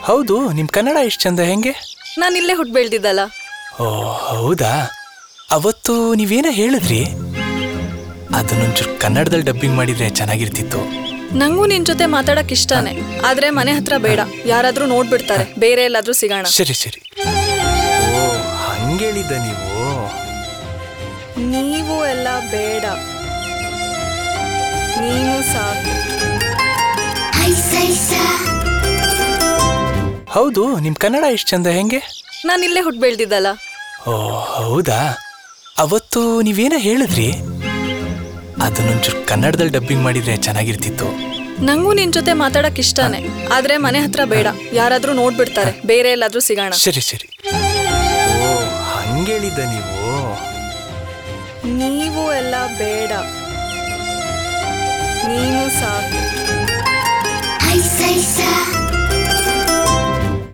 ಹೌದು ನಿಮ್ ಕನ್ನಡ ಎಷ್ಟು ಚಂದ ಹೆಂಗೆ ನಾನು ಇಲ್ಲೇ ಹುಟ್ಟು ಬೆಳ್ದಿದ್ದಲ್ಲ ಓ ಹೌದಾ ಅವತ್ತು ನೀವೇನ ಹೇಳಿದ್ರಿ ಅದನ್ನೊಂಚೂರು ಕನ್ನಡದಲ್ಲಿ ಡಬ್ಬಿಂಗ್ ಮಾಡಿದ್ರೆ ಚೆನ್ನಾಗಿರ್ತಿತ್ತು ನಂಗೂ ನಿನ್ ಜೊತೆ ಮಾತಾಡಕ್ ಇಷ್ಟನೇ ಆದ್ರೆ ಮನೆ ಹತ್ರ ಬೇಡ ಯಾರಾದ್ರೂ ನೋಡ್ಬಿಡ್ತಾರೆ ಬೇರೆ ಎಲ್ಲಾದ್ರೂ ಸಿಗೋಣ ಸರಿ ಸರಿ ಓ ಹಂಗೇಳಿದ್ದ ನೀವು ನೀವು ಎಲ್ಲ ಬೇಡ ನೀನು ಸಾಕು ಹೌದು ನಿಮ್ ಕನ್ನಡ ಎಷ್ಟು ಚಂದ ಹೆಂಗೆ ನಾನು ಇಲ್ಲೇ ಹುಟ್ಟು ಬೆಳ್ದಿದ್ದಲ್ಲ ಓ ಹೌದಾ ಅವತ್ತು ನೀವೇನ ಹೇಳಿದ್ರಿ ಅದನ್ನೊಂಚೂರು ಕನ್ನಡದಲ್ಲಿ ಡಬ್ಬಿಂಗ್ ಮಾಡಿದ್ರೆ ಚೆನ್ನಾಗಿರ್ತಿತ್ತು ನಂಗೂ ನಿನ್ ಜೊತೆ ಮಾತಾಡಕ್ ಇಷ್ಟನೇ ಆದ್ರೆ ಮನೆ ಹತ್ರ ಬೇಡ ಯಾರಾದ್ರೂ ನೋಡ್ಬಿಡ್ತಾರೆ ಬೇರೆ ಎಲ್ಲಾದ್ರೂ ಸಿಗೋಣ ಸರಿ ಸರಿ ಓ ಹಂಗೇಳಿದ್ದ ನೀವು ನೀವು ಎಲ್ಲ ಬೇಡ ನೀನು ಸಾಕು Ay, say, say.